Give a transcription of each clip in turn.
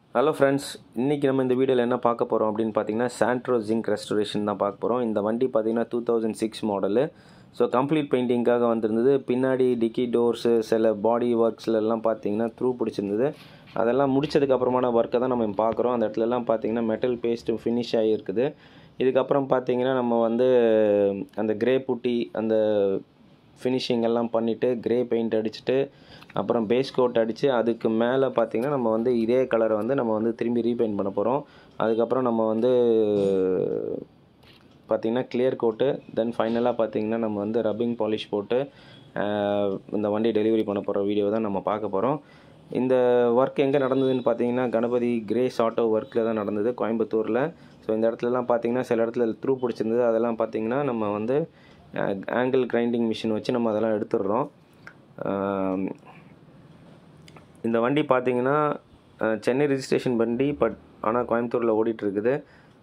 hello friends இன்றைக்கி நம்ம இந்த வீடியோவில் என்ன பார்க்க போகிறோம் அப்படின்னு பார்த்தீங்கன்னா சாண்ட்ரோ ஜிங்க் ரெஸ்டோரேஷன் தான் பார்க்க போகிறோம் இந்த வண்டி பார்த்தீங்கன்னா two thousand six model so complete பெயிண்டிங்காக வந்திருந்தது பின்னாடி டிக்கி டோர்ஸு சில பாடி ஒர்க்ஸ்லாம் பார்த்தீங்கன்னா த்ரூ பிடிச்சிருந்தது அதெல்லாம் முடிச்சதுக்கு அப்புறமான ஒர்க்கை தான் நம்ம பார்க்குறோம் அந்த இடத்துலலாம் பார்த்தீங்கன்னா மெட்டல் பேஸ்ட்டு ஃபினிஷ் ஆகியிருக்குது இதுக்கப்புறம் பார்த்தீங்கன்னா நம்ம வந்து அந்த கிரே புட்டி அந்த ஃபினிஷிங் எல்லாம் பண்ணிவிட்டு கிரே பெயிண்ட் அடிச்சுட்டு அப்புறம் பேஸ் கோட் அடித்து அதுக்கு மேலே பார்த்தீங்கன்னா நம்ம வந்து இதே கலரை வந்து நம்ம வந்து திரும்பி ரீபெயிண்ட் பண்ண போகிறோம் அதுக்கப்புறம் நம்ம வந்து பார்த்திங்கன்னா கிளியர் கோட்டு தென் ஃபைனலாக பார்த்தீங்கன்னா நம்ம வந்து ரப்பிங் பாலிஷ் போட்டு ஆஹ், இந்த வண்டி டெலிவரி பண்ண போகிற வீடியோ தான் நம்ம பார்க்க போகிறோம் இந்த ஒர்க் எங்கே நடந்ததுன்னு பார்த்தீங்கன்னா கணபதி கிரேஸ் ஆட்டோ ஒர்க்கில் தான் நடந்தது கோயம்புத்தூரில் ஸோ இந்த இடத்துலலாம் பார்த்தீங்கன்னா சில இடத்துல த்ரூ பிடிச்சிருந்தது அதெல்லாம் பார்த்தீங்கன்னா நம்ம வந்து ஆங்கிள் கிரைண்டிங் மிஷின் வச்சு நம்ம அதெல்லாம் எடுத்துடுறோம் ஆஹ், இந்த வண்டி பார்த்தீங்கன்னா அஹ், சென்னை ரிஜிஸ்ட்ரேஷன் வண்டி பட் ஆனால் கோயம்புத்தூரில் ஓடிட்டு இருக்குது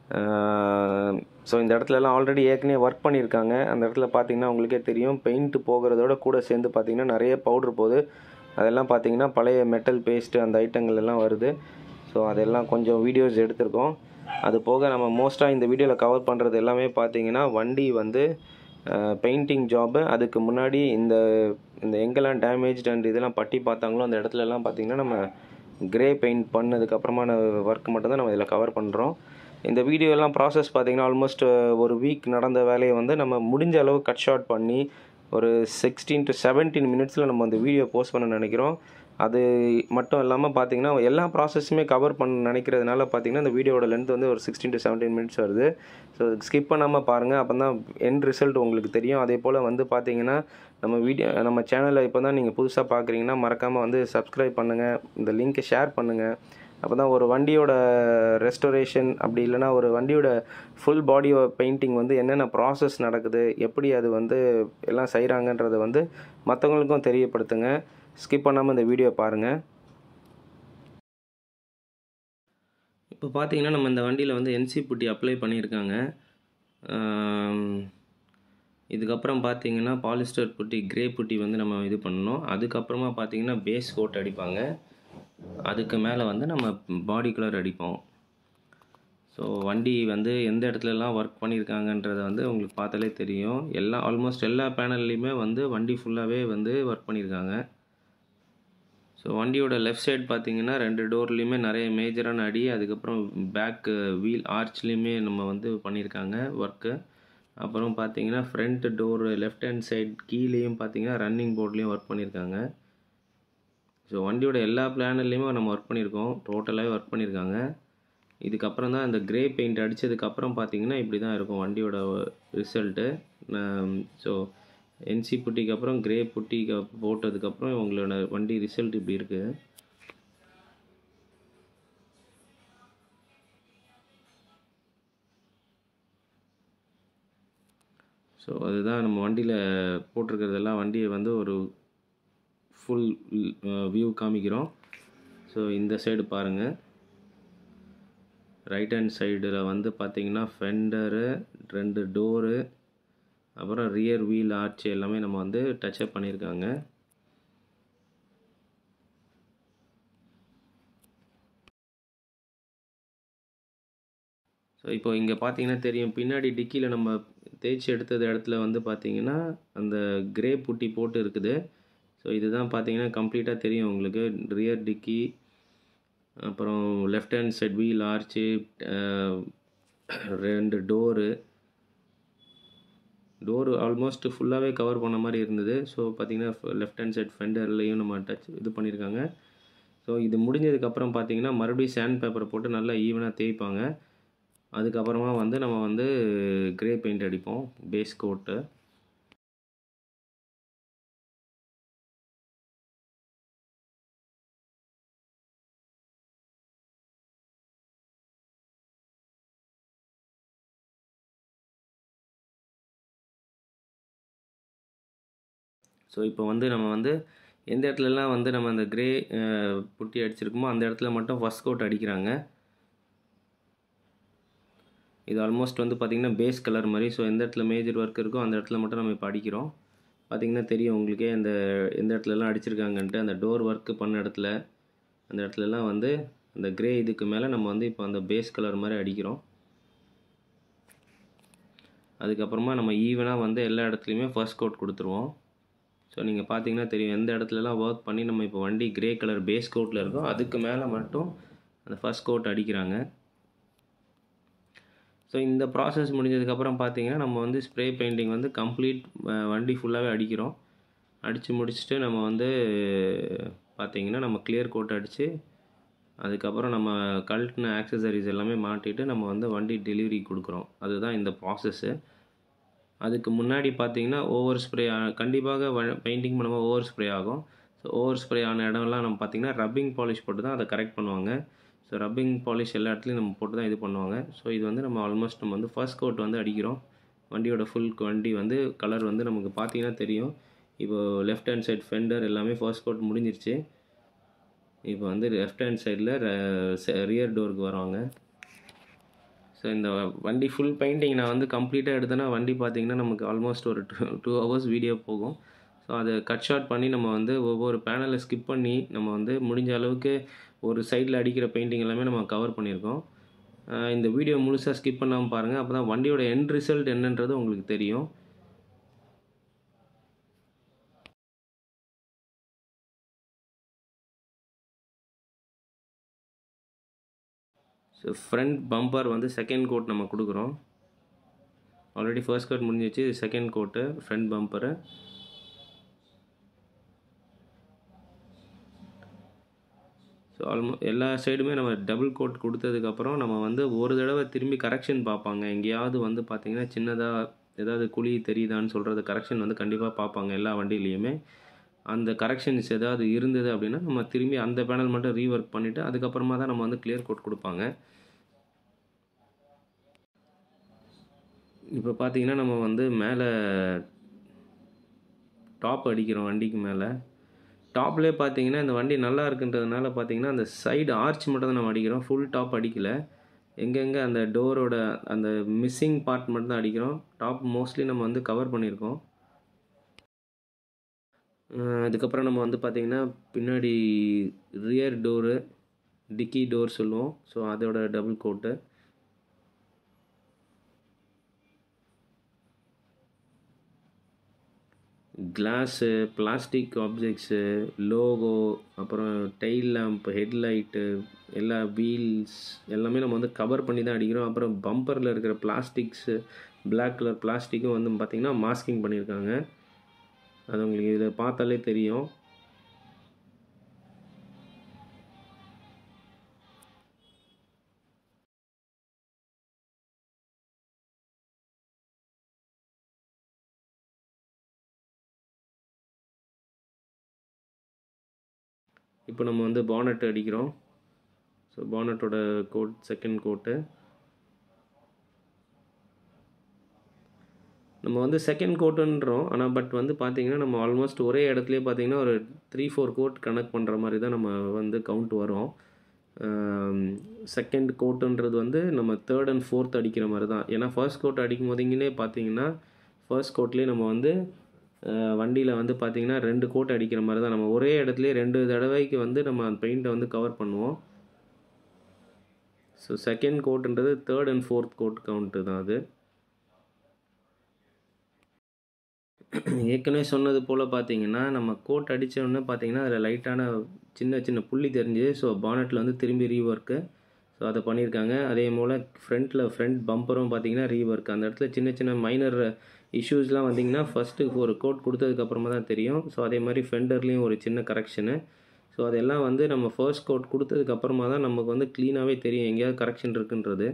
ஸோ இந்த இடத்துலலாம் ஆல்ரெடி ஏற்கனவே ஒர்க் பண்ணியிருக்காங்க அந்த இடத்துல பார்த்தீங்கன்னா உங்களுக்கே தெரியும் பெயிண்ட் போகிறதோட கூட சேர்ந்து பார்த்தீங்கன்னா நிறைய பவுடர் போகுது அதெல்லாம் பார்த்தீங்கன்னா பழைய மெட்டல் பேஸ்ட்டு அந்த ஐட்டங்கள் எல்லாம் வருது ஸோ அதெல்லாம் கொஞ்சம் வீடியோஸ் எடுத்திருக்கோம் அது போக நம்ம மோஸ்ட்டாக இந்த வீடியோவில் கவர் பண்ணுறது எல்லாமே பார்த்தீங்கன்னா வண்டி வந்து பெயிண்டிங் ஜாபு அதுக்கு முன்னாடி இந்த இந்த எங்கெல்லாம் டேமேஜ் அண்ட் இதெல்லாம் பட்டி பார்த்தாங்களோ அந்த இடத்துல எல்லாம் பார்த்தீங்கன்னா நம்ம கிரே பெயிண்ட் பண்ணதுக்கப்புறமான ஒர்க் மட்டும்தான் நம்ம இதில் கவர் பண்ணுறோம் இந்த வீடியோ எல்லாம் ப்ராசஸ் பார்த்தீங்கன்னா ஆல்மோஸ்ட் ஒரு வீக் நடந்த வேலையை வந்து நம்ம முடிஞ்ச அளவு கட் ஷார்ட் பண்ணி ஒரு சிக்ஸ்டீன் டு செவன்டீன் மினிட்ஸில் நம்ம அந்த வீடியோ போஸ்ட் பண்ண நினைக்கிறோம் அது மட்டும் இல்லாமல் பார்த்தீங்கன்னா எல்லா ப்ராசஸுமே கவர் பண்ண நினைக்கிறதுனால பார்த்தீங்கன்னா இந்த வீடியோட லென்த் வந்து ஒரு சிக்ஸ்டீன் டு செவன்டீன் மினிட்ஸ் வருது ஸோ ஸ்கிப் பண்ணாமல் பாருங்கள் அப்போ தான் எண்ட் ரிசல்ட் உங்களுக்கு தெரியும் அதே போல் வந்து பார்த்தீங்கன்னா நம்ம வீடியோ நம்ம சேனலை இப்போ தான் நீங்கள் புதுசாக பார்க்குறீங்கன்னா மறக்காமல் வந்து சப்ஸ்கிரைப் பண்ணுங்கள் இந்த லிங்க்கை ஷேர் பண்ணுங்கள் அப்போ தான் ஒரு வண்டியோட ரெஸ்டோரேஷன் அப்படி இல்லைன்னா ஒரு வண்டியோட ஃபுல் பாடி பெயிண்டிங் வந்து என்னென்ன ப்ராசஸ் நடக்குது எப்படி அது வந்து எல்லாம் செய்கிறாங்கன்றதை வந்து மற்றவங்களுக்கும் தெரியப்படுத்துங்க ஸ்கிப் பண்ணாமல் இந்த வீடியோ பாருங்கள் இப்போ பார்த்தீங்கன்னா நம்ம இந்த வண்டியில் வந்து என்சி புட்டி அப்ளை பண்ணியிருக்காங்க ஆம், இதுக்கப்புறம் பார்த்தீங்கன்னா பாலிஸ்டர் புட்டி கிரே புட்டி வந்து நம்ம இது பண்ணணும் அதுக்கப்புறமா பார்த்தீங்கன்னா பேஸ் கோட் அடிப்பாங்க அதுக்கு மேலே வந்து நம்ம பாடி கலர் அடிப்போம் ஸோ வண்டி வந்து எந்த இடத்துலலாம் ஒர்க் பண்ணியிருக்காங்கன்றத வந்து உங்களுக்கு பார்த்தாலே தெரியும் எல்லா ஆல்மோஸ்ட் எல்லா பேனல்லையுமே வந்து வண்டி ஃபுல்லாகவே வந்து ஒர்க் பண்ணியிருக்காங்க ஸோ வண்டியோட லெஃப்ட் சைடு பார்த்தீங்கன்னா ரெண்டு டோர்லேயுமே நிறைய மேஜரான அடி அதுக்கப்புறம் பேக் வீல் ஆர்ச்லேயுமே நம்ம வந்து பண்ணியிருக்காங்க ஒர்க்கு அப்புறம் பார்த்தீங்கன்னா front door left hand side கீழேயும் பார்த்தீங்கன்னா ரன்னிங் போர்ட்லேயும் ஒர்க் பண்ணியிருக்காங்க ஸோ வண்டியோட எல்லா பிளானர்லேயுமே நம்ம ஒர்க் பண்ணியிருக்கோம் டோட்டலாகவே ஒர்க் பண்ணியிருக்காங்க இதுக்கப்புறம் தான் இந்த கிரே பெயிண்ட் அடித்ததுக்கப்புறம் பார்த்தீங்கன்னா இப்படி தான் இருக்கும் வண்டியோட ரிசல்ட்டு ஸோ என்சி புட்டிக்கு அப்புறம் கிரே புட்டி க- போட்டதுக்கப்புறம் உங்களோட வண்டி ரிசல்ட் இப்படி இருக்குது ஸோ அதுதான் நம்ம வண்டியில் போட்டிருக்கிறதெல்லாம் வண்டியை வந்து ஒரு ஃபுல் வியூ காமிக்கிறோம் ஸோ இந்த சைடு பாருங்கள் ரைட் ஹேண்ட் சைடில் வந்து பார்த்தீங்கன்னா ஃபெண்டரு ரெண்டு டோரு அப்புறம் ரியர் வீல் ஆர்ச் எல்லாமே நம்ம வந்து டச்சப் பண்ணியிருக்காங்க ஸோ இப்போ இங்கே பார்த்தீங்கன்னா தெரியும் பின்னாடி டிக்கியில் நம்ம தேய்ச்சி எடுத்தது இடத்துல வந்து பார்த்தீங்கன்னா அந்த கிரே புட்டி போட்டு இருக்குது ஸோ இதுதான் பார்த்தீங்கன்னா கம்ப்ளீட்டாக தெரியும் உங்களுக்கு ரியர் டிக்கி அப்புறம் left hand side wheel arch ரெண்டு டோரு டோர் ஆல்மோஸ்ட் ஃபுல்லாகவே கவர் பண்ண மாதிரி இருந்தது ஸோ பார்த்தீங்கன்னா லெஃப்ட் ஹேண்ட் சைட் ஃபெண்டர்லேயும் நம்ம டச் இது பண்ணியிருக்காங்க ஸோ இது முடிஞ்சதுக்கப்புறம் பார்த்தீங்கன்னா மறுபடியும் சேண்ட் பேப்பரை போட்டு நல்லா ஈவனாக தேய்ப்பாங்க அதுக்கப்புறமா வந்து நம்ம வந்து கிரே பெயிண்ட் அடிப்போம் பேஸ் கோட்டு ஸோ இப்போ வந்து நம்ம வந்து எந்த இடத்துலலாம் வந்து நம்ம அந்த கிரே புட்டி அடிச்சிருக்கோமோ அந்த இடத்துல மட்டும் ஃபஸ்ட் கோட் அடிக்கிறாங்க இது ஆல்மோஸ்ட் வந்து பார்த்திங்கன்னா பேஸ் கலர் மாதிரி ஸோ எந்த இடத்துல மேஜர் ஒர்க் இருக்கோ அந்த இடத்துல மட்டும் நம்ம இப்போ அடிக்கிறோம் பார்த்திங்கன்னா தெரியும் உங்களுக்கே அந்த எந்த இடத்துலலாம் அடிச்சிருக்காங்கன்ட்டு அந்த டோர் ஒர்க்கு பண்ண இடத்துல அந்த இடத்துலலாம் வந்து இந்த கிரே இதுக்கு மேலே நம்ம வந்து இப்போ அந்த பேஸ் கலர் மாதிரி அடிக்கிறோம் அதுக்கப்புறமா நம்ம ஈவனாக வந்து எல்லா இடத்துலையுமே ஃபர்ஸ்ட் கோட் கொடுத்துருவோம் ஸோ நீங்கள் பார்த்தீங்கன்னா தெரியும் எந்த இடத்துலலாம் ஒர்க் பண்ணி நம்ம இப்போ வண்டி கிரே கலர் பேஸ் கோட்டில் இருக்கோம் அதுக்கு மேலே மட்டும் அந்த ஃபர்ஸ்ட் கோட் அடிக்கிறாங்க ஸோ இந்த ப்ராசஸ் முடிஞ்சதுக்கப்புறம் பார்த்தீங்கன்னா நம்ம வந்து ஸ்ப்ரே பெயிண்டிங் வந்து கம்ப்ளீட் வண்டி ஃபுல்லாகவே அடிக்கிறோம் அடித்து முடிச்சுட்டு நம்ம வந்து பார்த்தீங்கன்னா நம்ம கிளியர் கோட் அடித்து அதுக்கப்புறம் நம்ம கழட்டின ஆக்சசரிஸ் எல்லாமே மாட்டிட்டு நம்ம வந்து வண்டி டெலிவரி கொடுக்குறோம் அதுதான் இந்த ப்ராசஸ்ஸு அதுக்கு முன்னாடி பார்த்தீங்கன்னா ஓவர் ஸ்ப்ரே கண்டிப்பாக பெயிண்டிங் பண்ணும்போது ஓவர் ஸ்ப்ரே ஆகும் ஸோ ஓவர் ஸ்ப்ரே ஆன இடம்லாம் நம்ம பார்த்தீங்கன்னா ரப்பிங் பாலிஷ் போட்டு தான் அதை கரெக்ட் பண்ணுவாங்க ஸோ ரப்பிங் பாலிஷ் எல்லா இடத்துலையும் நம்ம போட்டு தான் இது பண்ணுவாங்க ஸோ இது வந்து நம்ம ஆல்மோஸ்ட் நம்ம வந்து ஃபர்ஸ்ட் கோட் வந்து அடிக்கிறோம் வண்டியோட ஃபுல் வண்டி வந்து கலர் வந்து நமக்கு பார்த்தீங்கன்னா தெரியும் இப்போ லெஃப்ட் ஹேண்ட் சைட் ஃபெண்டர் எல்லாமே ஃபர்ஸ்ட் கோட் முடிஞ்சிருச்சு இப்போ வந்து லெஃப்ட் ஹேண்ட் சைடில் ரியர் டோருக்கு வருவாங்க ஸோ இந்த வண்டி ஃபுல் பெயிண்டிங் நான் வந்து கம்ப்ளீட்டாக எடுத்தேன்னா வண்டி பார்த்தீங்கன்னா நமக்கு ஆல்மோஸ்ட் ஒரு டூ டூ ஹவர்ஸ் வீடியோ போகும் ஸோ அதை கட் ஷார்ட் பண்ணி நம்ம வந்து ஒவ்வொரு பேனலை ஸ்கிப் பண்ணி நம்ம வந்து முடிஞ்ச அளவுக்கு ஒரு சைடில் அடிக்கிற பெயிண்டிங் எல்லாமே நம்ம கவர் பண்ணியிருக்கோம் இந்த வீடியோ முழுசாக ஸ்கிப் பண்ணாமல் பாருங்கள் அப்போ தான் வண்டியோட எண்ட் ரிசல்ட் என்னன்றது உங்களுக்கு தெரியும் ஸோ ஃப்ரண்ட் பம்பர் வந்து செகண்ட் கோட் நம்ம கொடுக்குறோம் ஆல்ரெடி ஃபர்ஸ்ட் கோட் முடிஞ்சிச்சு second coat front bumper so ஆல்மோ எல்லா சைடுமே நம்ம டபுள் கோட் கொடுத்ததுக்கப்புறம் நம்ம வந்து ஒரு தடவை திரும்பி கரெக்ஷன் பார்ப்பாங்க எங்கேயாவது வந்து பார்த்திங்கன்னா சின்னதாக ஏதாவது குழி தெரியுதான்னு சொல்கிறது கரெக்ஷன் வந்து கண்டிப்பாக பார்ப்பாங்க எல்லா வண்டியிலையுமே அந்த கரெக்ஷன்ஸ் ஏதாவது இருந்தது அப்படின்னா நம்ம திரும்பி அந்த பேனல் மட்டும் ரீஒர்க் பண்ணிவிட்டு அதுக்கப்புறமா தான் நம்ம வந்து கிளியர் கோட் கொடுப்பாங்க இப்போ பார்த்தீங்கன்னா நம்ம வந்து மேலே டாப் அடிக்கிறோம் வண்டிக்கு மேலே டாப்லேயே பார்த்தீங்கன்னா இந்த வண்டி நல்லா இருக்குன்றதுனால பார்த்தீங்கன்னா அந்த சைடு ஆர்ச் மட்டும் தான் நம்ம அடிக்கிறோம் ஃபுல் டாப் அடிக்கலை எங்கெங்கே அந்த டோரோட அந்த மிஸ்ஸிங் பார்ட் மட்டும் தான் அடிக்கிறோம் டாப் மோஸ்ட்லி நம்ம வந்து கவர் பண்ணியிருக்கோம் அதுக்கப்புறம் நம்ம வந்து பார்த்திங்கன்னா பின்னாடி ரியர் டோரு டிக்கி டோர் சொல்லுவோம் ஸோ அதோட double coat glass plastic objects logo அப்புறம் டெயில் லேம்ப் ஹெட்லைட்டு எல்லா வீல்ஸ் எல்லாமே நம்ம வந்து கவர் பண்ணி தான் அடிக்கிறோம் அப்புறம் பம்பரில் இருக்கிற பிளாஸ்டிக்ஸு பிளாக் கலர் பிளாஸ்டிக்கும் வந்து பார்த்திங்கன்னா மாஸ்கிங் பண்ணியிருக்காங்க அது உங்களுக்கு இதில் பார்த்தாலே தெரியும் இப்போ நம்ம வந்து பானட் அடிக்கிறோம் ஸோ பானட்டோட கோட் செகண்ட் கோட்டு நம்ம வந்து செகண்ட் கோட்டுன்றோம் ஆனால் பட் வந்து பார்த்திங்கன்னா நம்ம ஆல்மோஸ்ட் ஒரே இடத்துலையே பார்த்திங்கன்னா ஒரு த்ரீ ஃபோர் கோட் கனெக்ட் பண்ணுற மாதிரி தான் நம்ம வந்து கவுண்ட் வரும் செகண்ட் கோட்டுன்றது வந்து நம்ம தேர்ட் அண்ட் ஃபோர்த் அடிக்கிற மாதிரி தான் ஏன்னா ஃபர்ஸ்ட் கோட் அடிக்கும் போதிங்கன்னே பார்த்தீங்கன்னா ஃபர்ஸ்ட் கோட்லேயே நம்ம வந்து வண்டியில் வந்து பார்த்திங்கன்னா ரெண்டு கோட் அடிக்கிற மாதிரி தான் நம்ம ஒரே இடத்துலையே ரெண்டு தடவைக்கு வந்து நம்ம அந்த பெயிண்ட்டை வந்து கவர் பண்ணுவோம் ஸோ செகண்ட் கோட்டுன்றது third and fourth coat count தான் அது ஏற்கனவே சொன்னது போல் பார்த்தீங்கன்னா நம்ம கோட் அடித்தோடனே பார்த்தீங்கன்னா அதில் லைட்டான சின்ன சின்ன புள்ளி தெரிஞ்சு ஸோ பானட்டில் வந்து திரும்பி ரீஒர்க்கு ஸோ அதை பண்ணியிருக்காங்க அதே போல் ஃப்ரண்ட்டில் ஃப்ரண்ட் பம்பரும் பார்த்தீங்கன்னா ரீஒர்க் அந்த இடத்துல சின்ன சின்ன மைனர் இஷ்யூஸ்லாம் வந்திங்கன்னா ஃபஸ்ட்டு ஒரு கோட் கொடுத்ததுக்கப்புறமா தான் தெரியும் ஸோ அதே மாதிரி ஃபெண்டர்லேயும் ஒரு சின்ன கரெக்ஷனு ஸோ அதெல்லாம் வந்து நம்ம ஃபர்ஸ்ட் கோட் கொடுத்ததுக்கப்புறமா தான் நமக்கு வந்து க்ளீனாகவே தெரியும் எங்கேயாவது கரெக்ஷன் இருக்குன்றது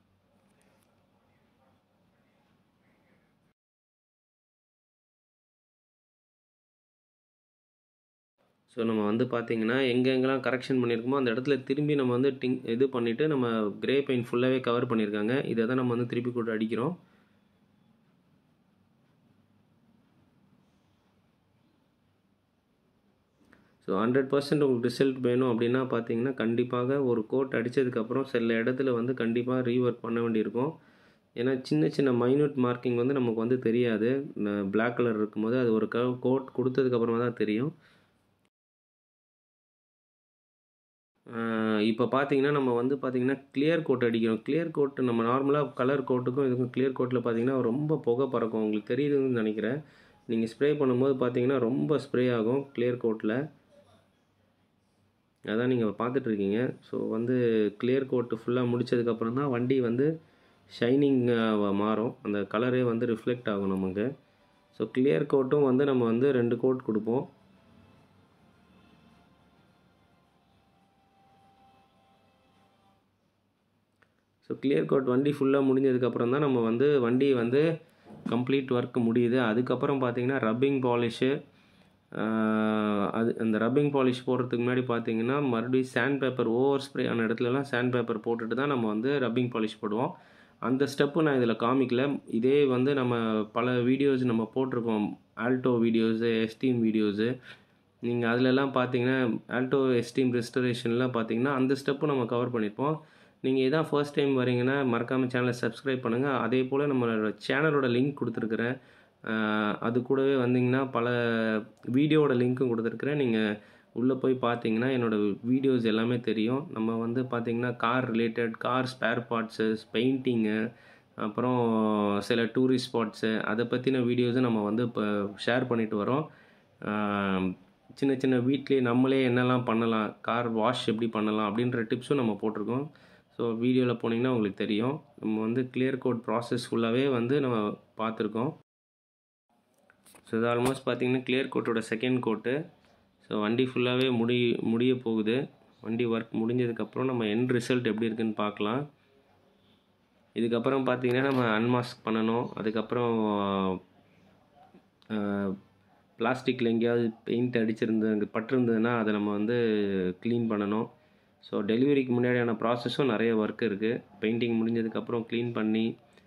ஸோ நம்ம வந்து பார்த்திங்கன்னா எங்கெங்கெல்லாம் கரெக்ஷன் பண்ணியிருக்கோமோ அந்த இடத்துல திரும்பி நம்ம வந்து டிங் இது பண்ணிவிட்டு நம்ம கிரே பெயிண்ட் ஃபுல்லாகவே கவர் பண்ணியிருக்காங்க இதை தான் நம்ம வந்து திருப்பி கூட அடிக்கிறோம் ஸோ ஹண்ட்ரட் பர்சன்ட் உங்களுக்கு ரிசல்ட் வேணும் அப்படின்னா பார்த்தீங்கன்னா கண்டிப்பாக ஒரு கோட் அடித்ததுக்கப்புறம் சில இடத்துல வந்து கண்டிப்பாக ரீஒர்க் பண்ண வேண்டியிருக்கும் ஏன்னா சின்ன சின்ன மைன்யூட் மார்க்கிங் வந்து நமக்கு வந்து தெரியாது பிளாக் கலர் இருக்கும்போது அது ஒரு க கோட் கொடுத்ததுக்கப்புறமா தான் தெரியும் இப்போ பார்த்தீங்கன்னா நம்ம வந்து பார்த்தீங்கன்னா கிளியர் கோட் அடிக்கிறோம் கிளியர் கோட் நம்ம நார்மலாக கலர் கோட்டுக்கும் இதுக்கும் கிளியர் கோட்டில் பார்த்தீங்கன்னா ரொம்ப புகை பறக்கும் உங்களுக்கு தெரியுதுன்னு நினைக்கிறேன் நீங்கள் ஸ்ப்ரே பண்ணும்போது பார்த்தீங்கன்னா ரொம்ப ஸ்ப்ரே ஆகும் கிளியர் கோட்டில் அதான் நீங்கள் பார்த்துட்ருக்கீங்க ஸோ வந்து கிளியர் கோட்டு ஃபுல்லாக முடித்ததுக்கப்புறம் தான் வண்டி வந்து ஷைனிங் மாறும் அந்த கலரே வந்து ரிஃப்ளெக்ட் ஆகும் நமக்கு ஸோ கிளியர் கோட்டும் வந்து நம்ம வந்து ரெண்டு கோட் கொடுப்போம் ஸோ கிளியர் கோட் வண்டி ஃபுல்லாக முடிஞ்சதுக்கப்புறம் தான் நம்ம வந்து வண்டி வந்து கம்ப்ளீட் ஒர்க் முடியுது அதுக்கப்புறம் பார்த்தீங்கன்னா ரப்பிங் பாலிஷு அது அந்த ரப்பிங் பாலிஷ் போடுறதுக்கு முன்னாடி பார்த்தீங்கன்னா மறுபடியும் சாண்ட் பேப்பர் ஓவர் ஸ்ப்ரே ஆன இடத்துலலாம் சாண்ட் பேப்பர் போட்டுட்டு தான் நம்ம வந்து ரப்பிங் பாலிஷ் போடுவோம் அந்த ஸ்டெப்பு நான் இதில் காமிக்கல இதே வந்து நம்ம பல வீடியோஸ் நம்ம போட்டிருக்கோம் ஆல்டோ வீடியோஸு எஸ்டீம் வீடியோஸு நீங்கள் அதிலெல்லாம் பார்த்தீங்கன்னா ஆல்டோ எஸ்டீம் ரெஸ்டரேஷன்லாம் பார்த்தீங்கன்னா அந்த ஸ்டெப்பும் நம்ம கவர் பண்ணியிருப்போம் நீங்கள் இதான் ஃபர்ஸ்ட் டைம் வரீங்கன்னா மறக்காமல் சேனலை சப்ஸ்கிரைப் பண்ணுங்கள் அதே போல் நம்மளோட சேனலோட லிங்க் கொடுத்துருக்குறேன் அது கூடவே வந்தீங்கன்னா பல வீடியோவோட லிங்க்கும் கொடுத்துருக்குறேன் நீங்கள் உள்ளே போய் பார்த்தீங்கன்னா என்னோடய வீடியோஸ் எல்லாமே தெரியும் நம்ம வந்து பார்த்திங்கன்னா car related car spare parts painting அப்புறம் சில டூரிஸ்ட் ஸ்பாட்ஸு அதை பற்றின வீடியோஸும் நம்ம வந்து இப்போ ஷேர் பண்ணிட்டு வரோம் சின்ன சின்ன வீட்லேயே நம்மளே என்னெல்லாம் பண்ணலாம் கார் வாஷ் எப்படி பண்ணலாம் அப்படின்ற டிப்ஸும் நம்ம போட்டிருக்கோம் ஸோ வீடியோவில் போனீங்கன்னா உங்களுக்கு தெரியும் நம்ம வந்து கிளியர் கோட் ப்ராசஸ் ஃபுல்லாகவே வந்து நம்ம பார்த்துருக்கோம் ஸோ இது ஆல்மோஸ்ட் பார்த்திங்கன்னா கிளியர் கோட்டோட செகண்ட் கோட்டு ஸோ வண்டி ஃபுல்லாகவே முடி முடிய போகுது வண்டி ஒர்க் முடிஞ்சதுக்கப்புறம் நம்ம எண்ட் ரிசல்ட் எப்படி இருக்குன்னு பார்க்கலாம் இதுக்கப்புறம் பார்த்திங்கன்னா நம்ம அன்மாஸ்க் பண்ணணும் அதுக்கப்புறம் பிளாஸ்டிக்கில் எங்கேயாவது பெயிண்ட் அடிச்சிருந்து பட்டிருந்ததுன்னா அதை நம்ம வந்து க்ளீன் பண்ணணும் ஸோ டெலிவரிக்கு முன்னாடியான ப்ராசஸும் நிறைய ஒர்க் இருக்குது பெயிண்டிங் முடிஞ்சதுக்கப்புறம் க்ளீன் பண்ணி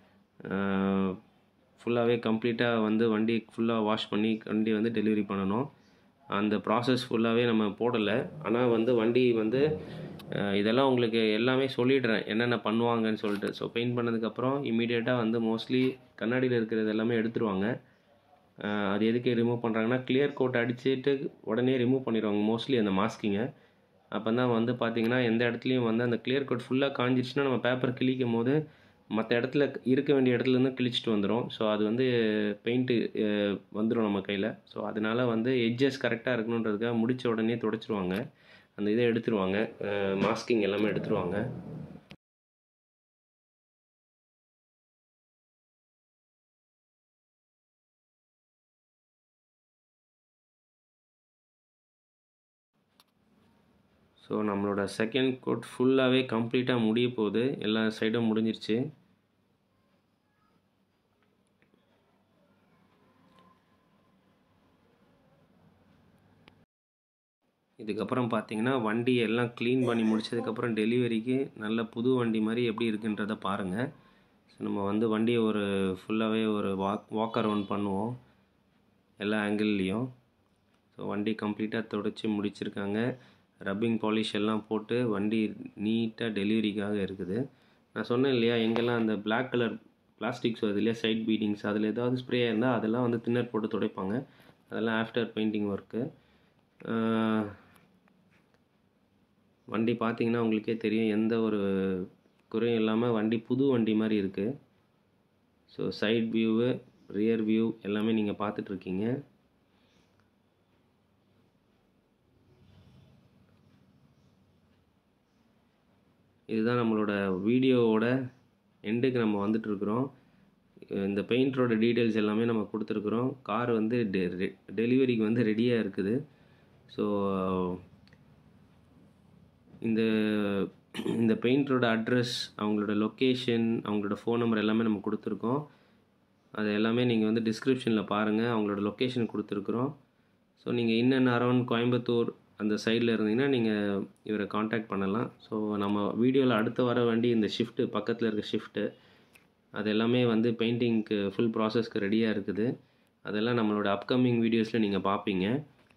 ஃபுல்லாகவே கம்ப்ளீட்டாக வந்து வண்டி ஃபுல்லாக வாஷ் பண்ணி வண்டி வந்து டெலிவரி பண்ணணும் அந்த ப்ராசஸ் ஃபுல்லாகவே நம்ம போடலை ஆனால் வந்து வண்டி வந்து இதெல்லாம் உங்களுக்கு எல்லாமே சொல்லிடுறேன் என்னென்ன பண்ணுவாங்கன்னு சொல்லிட்டு ஸோ பெயிண்ட் பண்ணதுக்கப்புறம் இமீடியட்டாக வந்து மோஸ்ட்லி கண்ணாடியில் இருக்கிறது எல்லாமே எடுத்துருவாங்க அது எதுக்கு ரிமூவ் பண்ணுறாங்கன்னா கிளியர் கோட் அடிச்சுட்டு உடனே ரிமூவ் பண்ணிடுவாங்க மோஸ்ட்லி அந்த மாஸ்கிங்கை அப்போ தான் வந்து பார்த்திங்கன்னா எந்த இடத்துலையும் வந்து அந்த கிளியர் கோட் ஃபுல்லாக காஞ்சிடுச்சுன்னா நம்ம பேப்பர் கிழிக்கும் போது மற்ற இடத்துல இருக்க வேண்டிய இடத்துலேருந்து கிழிச்சிட்டு வந்துடும் ஸோ அது வந்து பெயிண்ட்டு வந்துடும் நம்ம கையில் ஸோ அதனால் வந்து எட்ஜஸ் கரெக்டாக இருக்கணுன்றதுக்காக முடித்த உடனே துடைச்சிருவாங்க அந்த இதை எடுத்துருவாங்க மாஸ்கிங் எல்லாமே எடுத்துருவாங்க ஸோ நம்மளோட செகண்ட் கோட் ஃபுல்லாகவே கம்ப்ளீட்டாக முடிய போகுது எல்லா சைடும் முடிஞ்சிருச்சு இதுக்கப்புறம் பார்த்தீங்கன்னா வண்டி எல்லாம் க்ளீன் பண்ணி முடிச்சதுக்கப்புறம் டெலிவரிக்கு நல்ல புது வண்டி மாதிரி எப்படி இருக்குன்றதை பாருங்கள் ஸோ நம்ம வந்து வண்டியை ஒரு ஃபுல்லாகவே ஒரு வாக் வாக் அரவுண்ட் பண்ணுவோம் எல்லா ஆங்கிள்லேயும் ஸோ வண்டி கம்ப்ளீட்டாக தொடச்சி முடிச்சிருக்காங்க ரப்பிங் பாலிஷ் எல்லாம் போட்டு வண்டி நீட்டாக டெலிவரிக்காக இருக்குது நான் சொன்னேன் இல்லையா எங்கெல்லாம் அந்த பிளாக் கலர் பிளாஸ்டிக்ஸ் வருது இல்லையா சைட் பீடிங்ஸ் அதில் ஏதாவது ஸ்ப்ரே இருந்தால் அதெல்லாம் வந்து தின்னர் போட்டு துடைப்பாங்க அதெல்லாம் ஆஃப்டர் பெயிண்டிங் ஒர்க்கு வண்டி பார்த்தீங்கன்னா உங்களுக்கே தெரியும் எந்த ஒரு குறையும் இல்லாமல் வண்டி புது வண்டி மாதிரி இருக்குது so side view rear view எல்லாமே நீங்கள் பார்த்துட்ருக்கீங்க இதுதான் நம்மளோட வீடியோவோட எண்டுக்கு நம்ம வந்துட்டுருக்குறோம் இந்த பெயிண்டரோட டீட்டெயில்ஸ் எல்லாமே நம்ம கொடுத்துருக்குறோம் கார் வந்து டெ டெலிவரிக்கு வந்து ரெடியாக இருக்குது ஸோ இந்த இந்த பெயிண்டரோட அட்ரஸ் அவங்களோட லொக்கேஷன் அவங்களோட ஃபோன் நம்பர் எல்லாமே நம்ம கொடுத்துருக்கோம் அது எல்லாமே நீங்கள் வந்து டிஸ்கிரிப்ஷனில் பாருங்கள் அவங்களோட லொக்கேஷன் கொடுத்துருக்குறோம் ஸோ நீங்கள் இன்னன் அரௌண்ட் கோயம்புத்தூர் அந்த சைடில் இருந்தீங்கன்னா நீங்கள் இவரை காண்டாக்ட் பண்ணலாம் ஸோ நம்ம வீடியோவில் அடுத்து வர வண்டி இந்த ஷிஃப்ட்டு பக்கத்தில் இருக்க ஷிஃப்ட்டு அது எல்லாமே வந்து பெயிண்டிங்க்கு ஃபுல் ப்ராசஸ்க்கு ரெடியாக இருக்குது அதெல்லாம் நம்மளோட அப்கமிங் வீடியோஸில் நீங்கள் பார்ப்பீங்க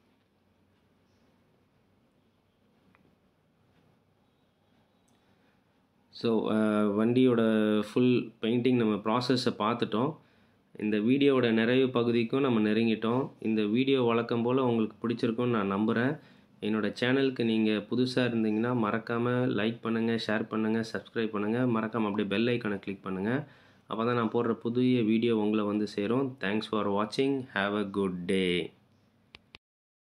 ஸோ வண்டியோட ஃபுல் பெயிண்டிங் நம்ம ப்ராசஸை பார்த்துட்டோம் இந்த வீடியோவோட நிறைவு பகுதிக்கும் நம்ம நெருங்கிட்டோம் இந்த வீடியோ வழக்கம் போல் உங்களுக்கு பிடிச்சிருக்கும்னு நான் நம்புகிறேன் என்னோடய சேனலுக்கு நீங்கள் புதுசாக இருந்தீங்கன்னா மறக்காமல் லைக் பண்ணுங்கள் ஷேர் பண்ணுங்கள் சப்ஸ்கிரைப் பண்ணுங்கள் மறக்காமல் அப்படியே பெல் ஐக்கானை கிளிக் பண்ணுங்கள் அப்போ தான் நான் போடுற புதிய வீடியோ உங்களை வந்து சேரும் தேங்க்ஸ் ஃபார் வாட்சிங் ஹாவ் அ குட் டே